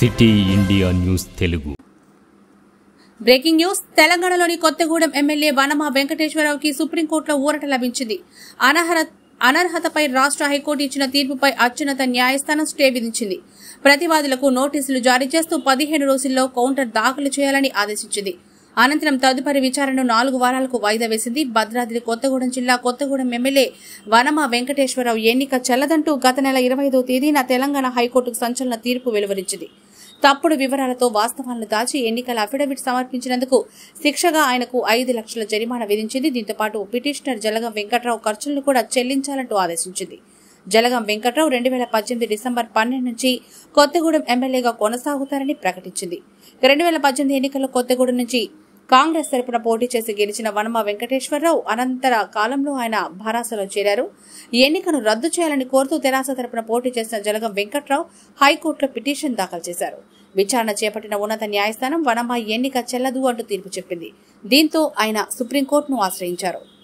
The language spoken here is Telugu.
city India news Telugu breaking news తెలంగాణలోని కొత్తగూడెం ఎమ్మెల్యే వనమా వెంకటేశ్వరరావుకి సుప్రీంకోర్టులో ఊరట లభించింది అనర్హత అనర్హతపై రాష్ట్ర హైకోర్టు ఇచ్చిన తీర్పుపై అత్యున్నత న్యాయస్థానం స్టే విధించింది ప్రతివాదులకు నోటీసులు జారీ చేస్తూ పదిహేను రోజుల్లో కౌంటర్ దాఖలు చేయాలని ఆదేశించింది అనంతరం తదుపరి విచారణను నాలుగు వారాలకు వాయిదా వేసింది భద్రాద్రి కొత్తగూడెం జిల్లా కొత్తగూడెం ఎమ్మెల్యే వనమా వెంకటేశ్వరరావు ఎన్నిక చెల్లదంటూ గత నెల ఇరవై ఐదో తేదీన తెలంగాణ హైకోర్టుకు సంచలన తీర్పు వెలువరించింది తప్పుడు వివరాలతో వాస్తవాలను దాచి ఎన్నికల అఫిడవిట్ సమర్పించినందుకు శిక్షగా ఆయనకు ఐదు లక్షల జరిమానా విధించింది దీంతో పాటు పిటిషనర్ జలగం వెంకట్రావు ఖర్చులను కూడా చెల్లించాలంటూ ఆదేశించింది జలగం వెంకట్రావు రెండు వేల పద్దెనిమిది డిసెంబర్ పన్నెండు నుంచి కొత్తగూడెం ఎమ్మెల్యేగా కొనసాగుతారని ప్రకటించింది రెండు వేల పద్దెనిమిది ఎన్నికల్లో కొత్తగూడెం నుంచి కాంగ్రెస్ తరపున పోటీ చేసి గెలిచిన వనమ వెంకటేశ్వరరావు అనంతర కాలంలో ఆయన భారాసలో చేరారు ఈ ఎన్నికను రద్దు చేయాలని కోరుతూ తెరాస తరపున పోటీ చేసిన జలగం వెంకట్రావు హైకోర్టులో పిటిషన్ దాఖలు చేశారు విచారణ చేపట్టిన ఉన్నత న్యాయస్థానం వనమ ఎన్నిక చెల్లదు అంటూ తీర్పు చెప్పింది దీంతో ఆయన సుప్రీంకోర్టును ఆశ్రయించారు